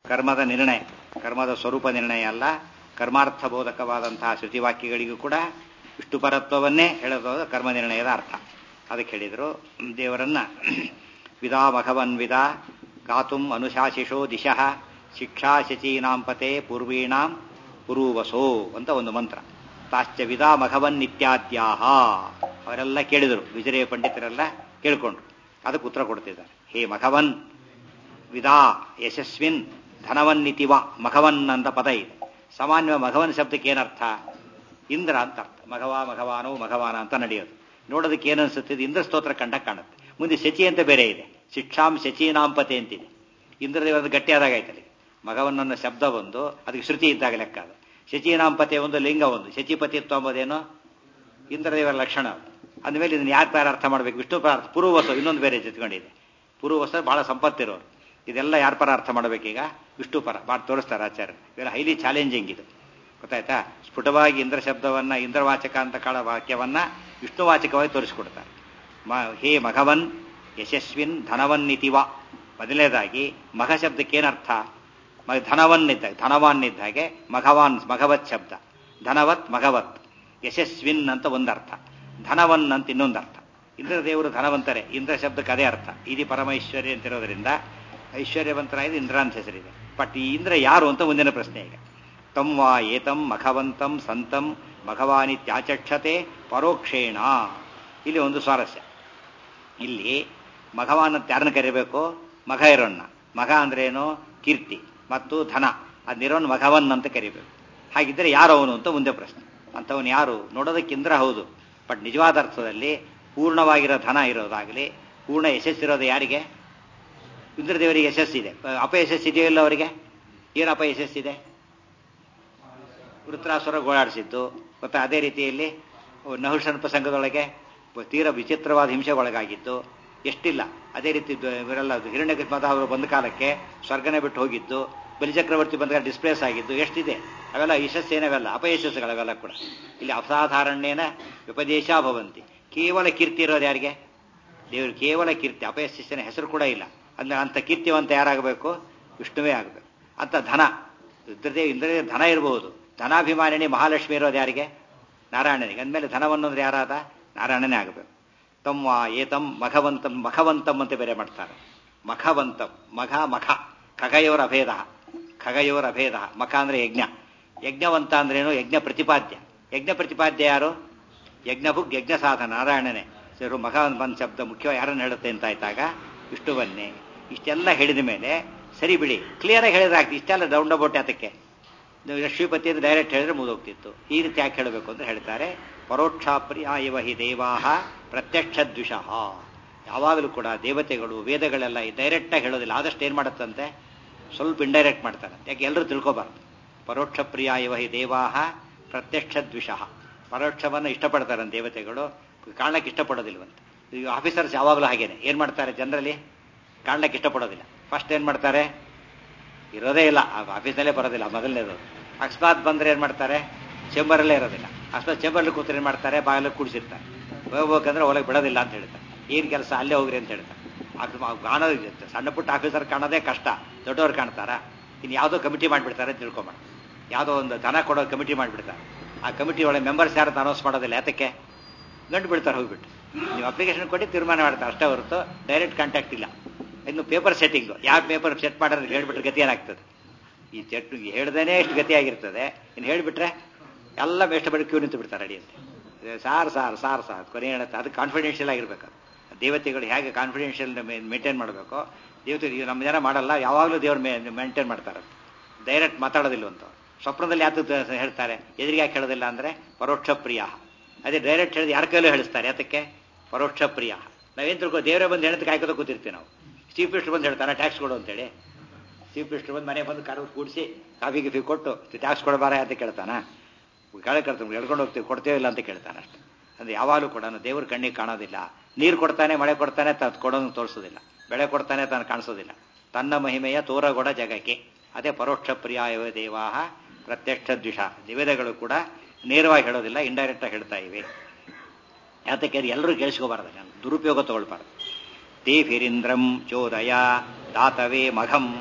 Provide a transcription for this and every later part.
ಕರ್ಮದ ನಿರ್ಣಯ ಕರ್ಮದ ಸ್ವರೂಪ ನಿರ್ಣಯ ಅಲ್ಲ ಕರ್ಮಾರ್ಥಬೋಧಕವಾದಂತಹ ಶ್ರುತಿವಾಕ್ಯಗಳಿಗೂ ಕೂಡ ವಿಷ್ಣುಪರತ್ವವನ್ನೇ ಹೇಳೋದು ಕರ್ಮ ನಿರ್ಣಯದ ಅರ್ಥ ಅದಕ್ಕೆ ಹೇಳಿದರು ದೇವರನ್ನ ವಿದಾ ಮಘವನ್ ವಿದ ಗಾತುಂ ಅನುಶಾಸಿಷೋ ದಿಶಃ ಶಿಕ್ಷಾ ಶಚೀನಾಂ ಪತೆ ಪೂರ್ವೀಣಾಂ ಪುರೂವಸೋ ಅಂತ ಒಂದು ಮಂತ್ರ ತಾಶ್ಚ ವಿದಾ ಮಘವನ್ ನಿತ್ಯಾದ್ಯಾಹ ಅವರೆಲ್ಲ ಕೇಳಿದರು ವಿಜಯ ಪಂಡಿತರೆಲ್ಲ ಕೇಳ್ಕೊಂಡ್ರು ಅದಕ್ಕೆ ಉತ್ತರ ಕೊಡ್ತಿದ್ದಾರೆ ಹೇ ಮಘವನ್ ವಿದಾ ಯಶಸ್ವಿನ್ ಧನವನ್ನಿತಿವ ಮಘವನ್ ಅಂತ ಪದ ಇದೆ ಸಾಮಾನ್ಯ ಮಘವನ್ ಶಬ್ದಕ್ಕೆ ಏನರ್ಥ ಇಂದ್ರ ಅಂತ ಅರ್ಥ ಮಘವ ಮಘವಾನೋ ಮಘವಾನ ಅಂತ ನಡೆಯೋದು ನೋಡೋದಕ್ಕೆ ಏನು ಅನ್ಸುತ್ತೆ ಇದು ಇಂದ್ರ ಸ್ತೋತ್ರ ಕಂಡ ಕಾಣುತ್ತೆ ಮುಂದೆ ಶಚಿ ಅಂತ ಬೇರೆ ಇದೆ ಶಿಕ್ಷಾಂ ಶಚೀನಾಂಪತೆ ಅಂತಿದೆ ಇಂದ್ರದೇವರ ಗಟ್ಟಿಯಾದಾಗ ಆಯ್ತಲ್ಲಿ ಮಗವನ್ನ ಶಬ್ದ ಒಂದು ಅದಕ್ಕೆ ಶ್ರುತಿ ಇದ್ದಾಗ ಲೆಕ್ಕ ಅದು ಶಚೀನಾಂಪತೆ ಒಂದು ಲಿಂಗ ಒಂದು ಶಚಿಪತಿತ್ವ ಎಂಬುದೇನು ಇಂದ್ರದೇವರ ಲಕ್ಷಣ ಅದು ಅಂದಮೇಲೆ ಇದನ್ನು ಯಾರು ಪ್ಯಾರ ಅರ್ಥ ಮಾಡಬೇಕು ವಿಷ್ಣು ಪ್ರಾರ್ಥ ಪೂರ್ವವಸ ಇನ್ನೊಂದು ಬೇರೆ ಜೊತೆಗೊಂಡಿದೆ ಪೂರ್ವವಸ ಬಹಳ ಸಂಪತ್ತಿರೋರು ಇದೆಲ್ಲ ಯಾರ ಪರ ಅರ್ಥ ಮಾಡಬೇಕೀಗ ವಿಷ್ಣು ಪರ ಭಾಳ ತೋರಿಸ್ತಾರೆ ಆಚಾರ್ಯ ಇವೆಲ್ಲ ಹೈಲಿ ಚಾಲೆಂಜಿಂಗ್ ಇದು ಗೊತ್ತಾಯ್ತಾ ಸ್ಫುಟವಾಗಿ ಇಂದ್ರ ಶಬ್ದವನ್ನ ಇಂದ್ರವಾಚಕ ಅಂತ ಕಾಳ ವಾಕ್ಯವನ್ನ ವಿಷ್ಣುವಾಚಕವಾಗಿ ತೋರಿಸಿಕೊಡ್ತಾರೆ ಮ ಹೇ ಮಘವನ್ ಯಶಸ್ವಿನ್ ಧನವನ್ನಿತಿವ ಮೊದಲನೇದಾಗಿ ಮಘ ಶಬ್ದಕ್ಕೆ ಏನರ್ಥ ಮ- ಧನವನ್ನಿದ್ದಾಗ ಧನವಾನ್ನಿದ್ದ ಹಾಗೆ ಮಘವಾನ್ ಮಘವತ್ ಶಬ್ದ ಧನವತ್ ಮಘವತ್ ಯಶಸ್ವಿನ್ ಅಂತ ಒಂದರ್ಥ ಧನವನ್ ಅಂತ ಇನ್ನೊಂದರ್ಥ ಇಂದ್ರ ದೇವರು ಧನವಂತರೇ ಇಂದ್ರ ಶಬ್ದಕ್ಕೆ ಅದೇ ಅರ್ಥ ಇದು ಪರಮೈಶ್ವರ್ಯ ಅಂತಿರೋದ್ರಿಂದ ಐಶ್ವರ್ಯವಂತರಾയത് ಇಂದ್ರ ಅಂತ ಹೆಸರಿದೆ ಬಟ್ ಈ ಇಂದ್ರ ಯಾರು ಅಂತ ಮುಂದಿನ ಪ್ರಶ್ನೆ ಈಗ ತಂ ವಾ ಏತಂ ಮಖವಂತಂ ಸಂತಂ ಮಘವಾನಿತ್ಯಾಚಕ್ಷತೆ ಪರೋಕ್ಷೇಣ ಇಲ್ಲಿ ಒಂದು ಸ್ವಾರಸ್ಯ ಇಲ್ಲಿ ಮಘವಾನ್ ಅಂತ ಯಾರನ್ನ ಕರಿಬೇಕು ಮಘ ಇರೋನ್ನ ಮಘ ಅಂದ್ರೆ ಏನು ಕೀರ್ತಿ ಮತ್ತು ಧನ ಅದಿರೋನ್ ಮಘವನ್ ಅಂತ ಕರಿಬೇಕು ಹಾಗಿದ್ರೆ ಯಾರು ಅವನು ಅಂತ ಮುಂದೆ ಪ್ರಶ್ನೆ ಅಂತವನು ಯಾರು ನೋಡೋದಕ್ಕೆ ಇಂದ್ರ ಹೌದು ಬಟ್ ನಿಜವಾದ ಅರ್ಥದಲ್ಲಿ ಪೂರ್ಣವಾಗಿರೋ ಧನ ಇರೋದಾಗಲಿ ಪೂರ್ಣ ಯಶಸ್ಸಿರೋದು ಯಾರಿಗೆ ಇಂದ್ರದೇವರಿಗೆ ಯಶಸ್ಸಿದೆ ಅಪಯಶಸ್ಸಿದೆಯೋ ಇಲ್ಲ ಅವರಿಗೆ ಏನು ಅಪಯಶಸ್ಸಿದೆ ವೃತ್ರಾಸುರ ಗೋಳಾಡಿಸಿದ್ದು ಮತ್ತು ಅದೇ ರೀತಿಯಲ್ಲಿ ನಹುಷನ್ ಪ್ರಸಂಗದೊಳಗೆ ತೀರ ವಿಚಿತ್ರವಾದ ಹಿಂಸೆಗೊಳಗಾಗಿದ್ದು ಎಷ್ಟಿಲ್ಲ ಅದೇ ರೀತಿ ದ- ಇವರೆಲ್ಲ ಹಿರಣ್ಯಕೃಷ್ಣದ ಅವರು ಬಂದ ಕಾಲಕ್ಕೆ ಸ್ವರ್ಗನೇ ಬಿಟ್ಟು ಹೋಗಿದ್ದು ಬಲಿಚಕ್ರವರ್ತಿ ಬಂದಾಗ ಡಿಸ್ಪ್ಲೇಸ್ ಆಗಿದ್ದು ಎಷ್ಟಿದೆ ಅವೆಲ್ಲ ಯಶಸ್ಸೇನವೆಲ್ಲ ಅಪಯಶಸ್ಸುಗಳವೆಲ್ಲ ಕೂಡ ಇಲ್ಲಿ ಅಸಾಧಾರಣ್ಯೇನ ವಿಪದೇಶ ಭವಂತಿ ಕೇವಲ ಕೀರ್ತಿ ಇರೋದು ಯಾರಿಗೆ ದೇವರು ಕೇವಲ ಕೀರ್ತಿ ಅಪಯಶಸ್ಸಿನ ಹೆಸರು ಕೂಡ ಇಲ್ಲ ಅಂದ್ರೆ ಅಂಥ ಕೀರ್ತಿವಂತ ಯಾರಾಗಬೇಕು ವಿಷ್ಣುವೇ ಆಗಬೇಕು ಅಂತ ಧನ ಇಂದ್ರದೇವ ಇಂದ್ರದೇವ ಧನ ಇರಬಹುದು ಧನಾಭಿಮಾನಿನಿ ಮಹಾಲಕ್ಷ್ಮಿ ಇರೋದು ಯಾರಿಗೆ ನಾರಾಯಣನಿಗೆ ಅಂದಮೇಲೆ ಧನವನ್ನೋದ್ರೆ ಯಾರಾದ ನಾರಾಯಣನೇ ಆಗಬೇಕು ತಮ್ಮ ಏತಂ ಮಖವಂತಂ ಮಖವಂತಂ ಅಂತ ಬೇರೆ ಮಾಡ್ತಾರೆ ಮಖವಂತಂ ಮಖ ಮಖ ಖಗಯೋರ ಅಭೇದ ಖಗಯೋರ ಅಭೇದ ಮಖ ಅಂದ್ರೆ ಯಜ್ಞ ಯಜ್ಞವಂತ ಅಂದ್ರೇನು ಯಜ್ಞ ಪ್ರತಿಪಾದ್ಯ ಯಜ್ಞ ಪ್ರತಿಪಾದ್ಯ ಯಾರು ಯಜ್ಞಭುಗ್ ಯಜ್ಞ ಸಾಧನ ನಾರಾಯಣನೇ ಸರಿ ಮಖ ಬಂದ ಶಬ್ದ ಮುಖ್ಯವಾಗಿ ಯಾರನ್ನು ಹೇಳುತ್ತೆ ಅಂತ ಆಯ್ತಾಗ ವಿಷ್ಣುವನ್ನೇ ಇಷ್ಟೆಲ್ಲ ಹೇಳಿದ ಮೇಲೆ ಸರಿ ಬಿಡಿ ಕ್ಲಿಯರ್ ಆಗಿ ಹೇಳಿದ್ರೆ ಆಗ್ತಿ ಇಷ್ಟೆಲ್ಲ ಡೌನ್ ಅಬೌಟ್ ಯಾತಕ್ಕೆ ನೀವು ಶ್ರೀಪತಿ ಅಂತ ಡೈರೆಕ್ಟ್ ಹೇಳಿದ್ರೆ ಮುಗಿದೋಗ್ತಿತ್ತು ಈ ರೀತಿ ಯಾಕೆ ಹೇಳಬೇಕು ಅಂತ ಹೇಳ್ತಾರೆ ಪರೋಕ್ಷಾಪ್ರಿಯ ಇವ ಹಿ ದೇವಾಹ ಪ್ರತ್ಯಕ್ಷ ದ್ವಿಷಃ ಯಾವಾಗಲೂ ಕೂಡ ದೇವತೆಗಳು ವೇದಗಳೆಲ್ಲ ಡೈರೆಕ್ಟಾಗಿ ಹೇಳೋದಿಲ್ಲ ಆದಷ್ಟು ಏನು ಮಾಡುತ್ತಂತೆ ಸ್ವಲ್ಪ ಇಂಡೈರೆಕ್ಟ್ ಮಾಡ್ತಾರೆ ಯಾಕೆ ಎಲ್ಲರೂ ತಿಳ್ಕೊಬಾರ್ದು ಪರೋಕ್ಷ ಪ್ರಿಯ ಇವ ಹಿ ದೇವಾಹ ಪ್ರತ್ಯಕ್ಷ ದ್ವಿಷಃ ಪರೋಕ್ಷವನ್ನು ಇಷ್ಟಪಡ್ತಾರೆ ದೇವತೆಗಳು ಕಾಣಕ್ಕೆ ಇಷ್ಟಪಡೋದಿಲ್ವಂತೆ ಈಗ ಆಫೀಸರ್ಸ್ ಯಾವಾಗಲೂ ಹಾಗೇನೆ ಏನು ಮಾಡ್ತಾರೆ ಜನರಲಿ ಕಾಣಕ್ಕೆ ಇಷ್ಟಪಡೋದಿಲ್ಲ ಫಸ್ಟ್ ಏನು ಮಾಡ್ತಾರೆ ಇರೋದೇ ಇಲ್ಲ ಆಫೀಸ್ನಲ್ಲೇ ಬರೋದಿಲ್ಲ ಮೊದಲನೇದು ಅಕಸ್ಮಾತ್ ಬಂದ್ರೆ ಏನು ಮಾಡ್ತಾರೆ ಚೇಂಬರಲ್ಲೇ ಇರೋದಿಲ್ಲ ಅಕಸ್ಮಾತ್ ಚೇಂಬರ್ಲಿ ಕೂತ್ರೆ ಏನು ಮಾಡ್ತಾರೆ ಬಾಗಿಲು ಕೂಡಿಸಿರ್ತಾರೆ ಹೋಗ್ಬೇಕಂದ್ರೆ ಒಳಗೆ ಬಿಡೋದಿಲ್ಲ ಅಂತ ಹೇಳ್ತಾರೆ ಏನು ಕೆಲಸ ಅಲ್ಲೇ ಹೋಗ್ರಿ ಅಂತ ಹೇಳ್ತಾರೆ ಅಕಸ್ಮಾತ್ ಕಾಣೋದು ಇರುತ್ತೆ. ಸಣ್ಣ ಪುಟ್ಟ ಆಫೀಸರ್ ಕಾಣೋದೇ ಕಷ್ಟ ದೊಡ್ಡವ್ರು ಕಾಣ್ತಾರ ಇನ್ನು ಯಾವುದೋ ಕಮಿಟಿ ಮಾಡಿಬಿಡ್ತಾರೆ ಅಂತ ತಿಳ್ಕೊಂಬೇಡ ಯಾವುದೋ ಒಂದು ದನ ಕೊಡೋ ಕಮಿಟಿ ಮಾಡಿಬಿಡ್ತಾರೆ ಆ ಕಮಿಟಿ ಒಳಗೆ ಮೆಂಬರ್ಸ್ ಯಾರು ಅನೌನ್ಸ್ ಮಾಡೋದಿಲ್ಲ ಯಾತಕ್ಕೆ ಗಂಟು ಬಿಡ್ತಾರೆ ಹೋಗ್ಬಿಟ್ಟು ನೀವು ಅಪ್ಲಿಕೇಶನ್ ಕೊಟ್ಟು ತೀರ್ಮಾನ ಮಾಡ್ತಾರೆ ಅಷ್ಟೇ ಹೊರತು ಡೈರೆಕ್ಟ್ ಕಾಂಟ್ಯಾಕ್ಟ್ ಇಲ್ಲ ಇನ್ನು ಪೇಪರ್ ಸೆಟ್ಟಿಂಗು ಯಾವ ಪೇಪರ್ ಸೆಟ್ ಮಾಡೋದು ಹೇಳ್ಬಿಟ್ರೆ ಗತಿ ಏನಾಗ್ತದೆ ಈ ಚೆಟ್ ಹೇಳ್ದೇನೆ ಎಷ್ಟು ಗತಿಯಾಗಿರ್ತದೆ ಇನ್ನು ಹೇಳಿಬಿಟ್ರೆ ಎಲ್ಲ ಎಷ್ಟು ಬಳಿ ಕ್ಯೂ ನಿಂತು ಬಿಡ್ತಾರೆ ಅಡಿ ಅಂತ ಸಾರ್ ಸಾರ್ ಸಾರ್ ಸಾರ್ ಕೊನೆ ಹೇಳುತ್ತೆ ಅದು ಕಾನ್ಫಿಡೆನ್ಷಿಯಲ್ ಆಗಿರ್ಬೇಕು ಅದು. ದೇವತೆಗಳು ಹೇಗೆ ಕಾನ್ಫಿಡೆನ್ಷಿಯಲ್ ಮೇಂಟೈನ್ ಮಾಡಬೇಕು ದೇವತೆ ಇದು ನಮ್ಮ ಜನ ಮಾಡಲ್ಲ ಯಾವಾಗಲೂ ದೇವ್ರು ಮೇಂಟೈನ್ ಮಾಡ್ತಾರೆ ಡೈರೆಕ್ಟ್ ಮಾತಾಡೋದಿಲ್ವಂತ ಸ್ವಪ್ನದಲ್ಲಿ ಯಾತು ಹೇಳ್ತಾರೆ ಎದುರಿಗೆ ಯಾಕೆ ಹೇಳೋದಿಲ್ಲ ಅಂದರೆ ಪರೋಕ್ಷ ಪ್ರಿಯ ಅದೇ ಡೈರೆಕ್ಟ್ ಹೇಳಿದ್ರೆ ಯಾರ ಕೈಲೂ ಹೇಳಿಸ್ತಾರೆ ಯಾತಕ್ಕೆ ಪರೋಕ್ಷ ಪ್ರಿಯ ನಾವೇನು ತಿಳ್ಕೊ ದೇವರೇ ಬಂದು ಹೇಳೋದು ಕಾಯ್ಕೋತ ಕೂತಿರ್ತೀವಿ ನಾವು ಚೀಫ್ ಮಿನಿಸ್ಟರ್ ಬಂದು ಹೇಳ್ತಾರೆ ಟ್ಯಾಕ್ಸ್ ಕೊಡು ಅಂತೇಳಿ ಚೀಫ್ ಮಿನಿಸ್ಟರ್ ಬಂದು ಮನೆ ಬಂದು ಕಾರು ಕೂಡಿಸಿ ಕಾಫಿ ಗಿಫಿ ಕೊಟ್ಟು ಟ್ಯಾಕ್ಸ್ ಕೊಡಬಾರ ಅಂತ ಕೇಳ್ತಾನ ಕೆಳಗೆ ಕರ್ತೀವಿ ಎಳ್ಕೊಂಡು ಹೋಗ್ತೀವಿ ಕೊಡ್ತೇವೆ ಇಲ್ಲ ಅಂತ ಕೇಳ್ತಾನೆ ಅಷ್ಟೇ ಅಂದ್ರೆ ಯಾವಾಗಲೂ ಕೂಡ ದೇವ್ರ ಕಣ್ಣಿಗೆ ಕಾಣೋದಿಲ್ಲ ನೀರು ಕೊಡ್ತಾನೆ ಮಳೆ ಕೊಡ್ತಾನೆ ತಾನು ಕೊಡೋದು ತೋರಿಸೋದಿಲ್ಲ ಬೆಳೆ ಕೊಡ್ತಾನೆ ತಾನು ಕಾಣಿಸೋದಿಲ್ಲ ತನ್ನ ಮಹಿಮೆಯ ತೋರಗೊಡ ಜಗಕ್ಕೆ ಅದೇ ಪರೋಕ್ಷ ಪ್ರಿಯಾಯವ ದೇವಾಹ ಪ್ರತ್ಯಕ್ಷ ದ್ವಿಷ ನಿವೇದಗಳು ಕೂಡ ನೇರವಾಗಿ ಹೇಳೋದಿಲ್ಲ ಇಂಡೈರೆಕ್ಟ್ ಆಗಿ ಹೇಳ್ತಾ ಇವೆ ಯಾತಕ್ಕೆ ಅದು ಎಲ್ಲರೂ ಕೇಳಿಸ್ಕೋಬಾರ್ದು ನಾನು ದುರುಪಯೋಗ ತಗೊಳ್ಬಾರ್ದು ತೇ ಫಿರಿಂದ್ರಂ ಚೋದಯ ದಾತವೇ ಮಘಂ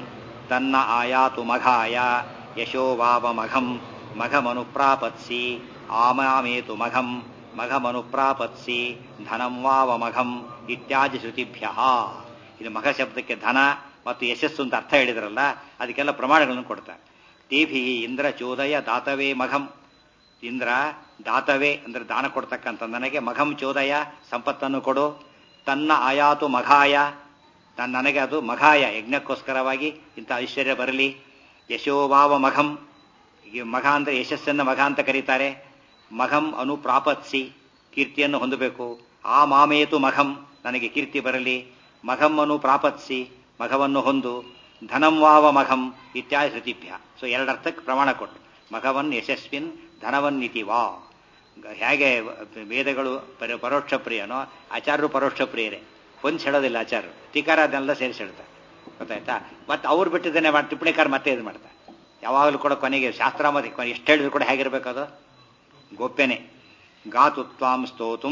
ತನ್ನ ಆಯಾತು ಮಘಾಯ ಯಶೋ ವಾವ ಮಘಂ ಮಘಮನುಪ್ರಾಪತ್ಸಿ ಆಮಾಮೇತು ಮಘಂ ಮಘಮನುಪ್ರಾಪತ್ಸಿ ಧನಂ ವಾವ ಮಘಂ ಇತ್ಯಾದಿ ಶ್ರುತಿಭ್ಯ ಇದು ಮಘ ಶಬ್ದಕ್ಕೆ ಧನ ಮತ್ತು ಯಶಸ್ಸು ಅಂತ ಅರ್ಥ ಹೇಳಿದ್ರಲ್ಲ ಅದಕ್ಕೆಲ್ಲ ಪ್ರಮಾಣಗಳನ್ನು ಕೊಡ್ತಾರೆ ತೇಭಿ ಇಂದ್ರ ಚೋದಯ ದಾತವೇ ಮಘಂ ಇಂದ್ರ ದಾತವೇ ಅಂದ್ರೆ ದಾನ ಕೊಡ್ತಕ್ಕಂಥ ನನಗೆ ಮಘಂ ಚೋದಯ ಸಂಪತ್ತನ್ನು ಕೊಡು ತನ್ನ ಆಯಾತು ಮಘಾಯ ತನ್ನ ನನಗೆ ಅದು ಮಘಾಯ ಯಜ್ಞಕ್ಕೋಸ್ಕರವಾಗಿ ಇಂಥ ಐಶ್ವರ್ಯ ಬರಲಿ ಯಶೋಭಾವ ಮಘಂ ಈ ಮಘ ಅಂದ್ರೆ ಯಶಸ್ಸನ್ನ ಮಘ ಅಂತ ಕರೀತಾರೆ ಮಘಂ ಅನುಪ್ರಾಪತ್ಸಿ ಕೀರ್ತಿಯನ್ನು ಹೊಂದಬೇಕು ಆ ಮಾಮೇತು ಮಘಂ ನನಗೆ ಕೀರ್ತಿ ಬರಲಿ ಮಘಂ ಅನು ಪ್ರಾಪತ್ಸಿ ಮಘವನ್ನು ಹೊಂದು ಧನಂ ವಾವ ಮಘಂ ಇತ್ಯಾದಿ ಶ್ರುತಿಭ್ಯ ಸೊ ಎರಡರ್ಥಕ್ಕೆ ಪ್ರಮಾಣ ಕೊಟ್ಟು ಮಘವನ್ ಯಶಸ್ವಿನ್ ಧನವನ್ನಿತಿ ವಾ ಹೇಗೆ ವೇದಗಳು ಪರ ಪರೋಕ್ಷ ಪ್ರಿಯನೋ ಆಚಾರ್ಯರು ಪರೋಕ್ಷ ಪ್ರಿಯರೇ ಹೊಂದಿಸಿ ಹೇಳೋದಿಲ್ಲ ಆಚಾರ್ಯರು ಟೀಕಾರ ಅದನ್ನೆಲ್ಲ ಸೇರಿಸಿ ಹೇಳ್ತಾರೆ ಗೊತ್ತಾಯ್ತಾ ಮತ್ತೆ ಅವ್ರು ಬಿಟ್ಟಿದ್ದೇನೆ ಮಾಡಿ ಟಿಪ್ಪಣಿಕಾರ ಮತ್ತೆ ಇದು ಮಾಡ್ತಾರೆ ಯಾವಾಗಲೂ ಕೂಡ ಕೊನೆಗೆ ಶಾಸ್ತ್ರ ಮತ್ತೆ ಕೊನೆ ಎಷ್ಟು ಹೇಳಿದ್ರು ಕೂಡ ಹೇಗಿರ್ಬೇಕದು ಗೋಪ್ಯನೆ ಗಾತು ತ್ವಾಂ ಸ್ತೋತುಂ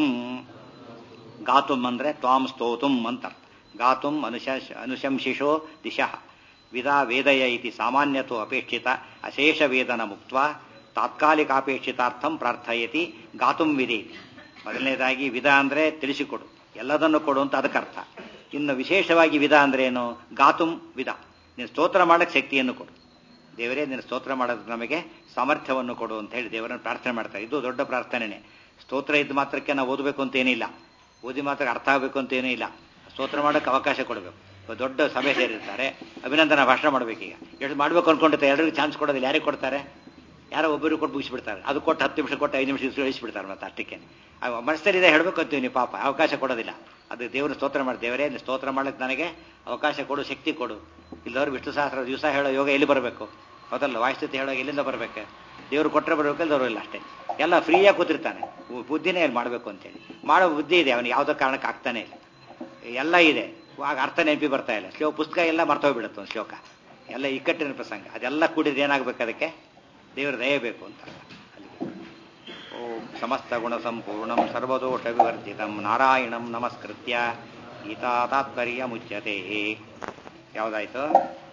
ಗಾತುಂ ಅಂದ್ರೆ ತ್ವಾಂ ಸ್ತೋತುಂ ಅಂತ ಗಾತುಂ ಅನುಶ ಅನುಶಂಸಿಷೋ ದಿಶಃ ವಿದಾ ವೇದಯ ಇತಿ ಸಾಮಾನ್ಯತೋ ಅಪೇಕ್ಷಿತ ಅಶೇಷ ವೇದನ ಮುಕ್ತ ತಾತ್ಕಾಲಿಕಾಪೇಕ್ಷಿತಾರ್ಥಂ ಪ್ರಾರ್ಥಯತಿ ಗಾತುಂ ವಿಧೇತಿ ಮೊದಲನೇದಾಗಿ ವಿಧ ಅಂದ್ರೆ ತಿಳಿಸಿಕೊಡು ಎಲ್ಲದನ್ನು ಕೊಡು ಅಂತ ಅದಕ್ಕೆ ಅರ್ಥ ಇನ್ನು ವಿಶೇಷವಾಗಿ ವಿಧ ಅಂದ್ರೆ ಏನು ಗಾತುಂ ವಿಧ ನೀನು ಸ್ತೋತ್ರ ಮಾಡಕ್ಕೆ ಶಕ್ತಿಯನ್ನು ಕೊಡು ದೇವರೇ ನೀನು ಸ್ತೋತ್ರ ಮಾಡೋದು ನಮಗೆ ಸಾಮರ್ಥ್ಯವನ್ನು ಕೊಡು ಅಂತ ಹೇಳಿ ದೇವರನ್ನು ಪ್ರಾರ್ಥನೆ ಮಾಡ್ತಾರೆ ಇದು ದೊಡ್ಡ ಪ್ರಾರ್ಥನೆನೇ ಸ್ತೋತ್ರ ಇದ್ದ ಮಾತ್ರಕ್ಕೆ ನಾವು ಓದಬೇಕು ಅಂತ ಏನಿಲ್ಲ ಓದಿ ಮಾತ್ರ ಅರ್ಥ ಆಗಬೇಕು ಅಂತ ಏನೂ ಇಲ್ಲ ಸ್ತೋತ್ರ ಮಾಡೋಕ್ಕೆ ಅವಕಾಶ ಕೊಡಬೇಕು ದೊಡ್ಡ ಸಭೆ ಸೇರಿರ್ತಾರೆ ಅಭಿನಂದನ ಭಾಷಣ ಮಾಡಬೇಕೀಗ ಎಷ್ಟು ಮಾಡಬೇಕು ಅನ್ಕೊಂಡಿರ್ತಾರೆ ಎಲ್ಲರಿಗೂ ಚಾನ್ಸ್ ಕೊಡೋದಿಲ್ಲ ಯಾರಿಗೆ ಕೊಡ್ತಾರೆ ಯಾರೋ ಒಬ್ಬರು ಕೊಟ್ಟು ಮುಗಿಸ್ಬಿಡ್ತಾರೆ ಅದು ಕೊಟ್ಟು ಹತ್ತು ನಿಮಿಷ ಕೊಟ್ಟು ಐದು ನಿಮಿಷ ಇಳಿಸ್ಬಿಡ್ತಾರೆ ಮತ್ತೆ ಅಷ್ಟಕ್ಕೆ ಮನಸ್ಸಲ್ಲಿದೆ ಹೇಳಬೇಕು ಅಂತೀವಿ ನೀವು ಪಾಪ ಅವಕಾಶ ಕೊಡೋದಿಲ್ಲ ಅದು ದೇವರು ಸ್ತೋತ್ರ ಮಾಡಿ ದೇವರೇ ಸ್ತೋತ್ರ ಮಾಡಕ್ಕೆ ನನಗೆ ಅವಕಾಶ ಕೊಡು ಶಕ್ತಿ ಕೊಡು ಇಲ್ಲದವ್ರು ವಿಷ್ಣು ಸಹಸ್ರ ದಿವಸ ಹೇಳೋ ಯೋಗ ಎಲ್ಲಿ ಬರಬೇಕು ಹೌದಲ್ಲ ವಾಯುಸ್ಥಿತಿ ಹೇಳೋ ಎಲ್ಲಿಂದ ಬರಬೇಕು ದೇವರು ಕೊಟ್ಟರೆ ಬರಬೇಕು ಇಲ್ಲದವರು ಇಲ್ಲ ಅಷ್ಟೇ ಎಲ್ಲ ಫ್ರೀಯಾಗಿ ಕೂತಿರ್ತಾನೆ ಬುದ್ಧಿನೇ ಇಲ್ಲಿ ಮಾಡಬೇಕು ಅಂತೇಳಿ ಮಾಡೋ ಬುದ್ಧಿ ಇದೆ ಅವನಿಗೆ ಯಾವುದೋ ಕಾರಣಕ್ಕೆ ಆಗ್ತಾನೆ ಇಲ್ಲ ಎಲ್ಲ ಇದೆ ಆಗ ಅರ್ಥ ನೆನಪಿ ಬರ್ತಾ ಇಲ್ಲ ಶ್ಲೋಕ ಪುಸ್ತಕ ಎಲ್ಲ ಮರ್ತೋಗ್ಬಿಡುತ್ತೆ ಒಂದು ಶ್ಲೋಕ ಎಲ್ಲ ಇಕ್ಕಟ್ಟಿನ ಪ್ರಸಂಗ ಅದೆಲ್ಲ ಕೂಡಿದ್ರೆ ಏನಾಗಬೇಕು ಅದಕ್ಕೆ ದೇವರ ದಯ ಬೇಕು ಅಂತ ಓಂ ಸಮಸ್ತ ಗುಣ ಸಂಪೂರ್ಣಂ ಸರ್ವದೋಷ ವಿವರ್ಜಿತಂ ನಾರಾಯಣಂ ನಮಸ್ಕೃತ್ಯ ಗೀತಾ ತಾತ್ಪರ್ಯ ಮುಚ್ಯತೆ ಯಾವುದಾಯ್ತು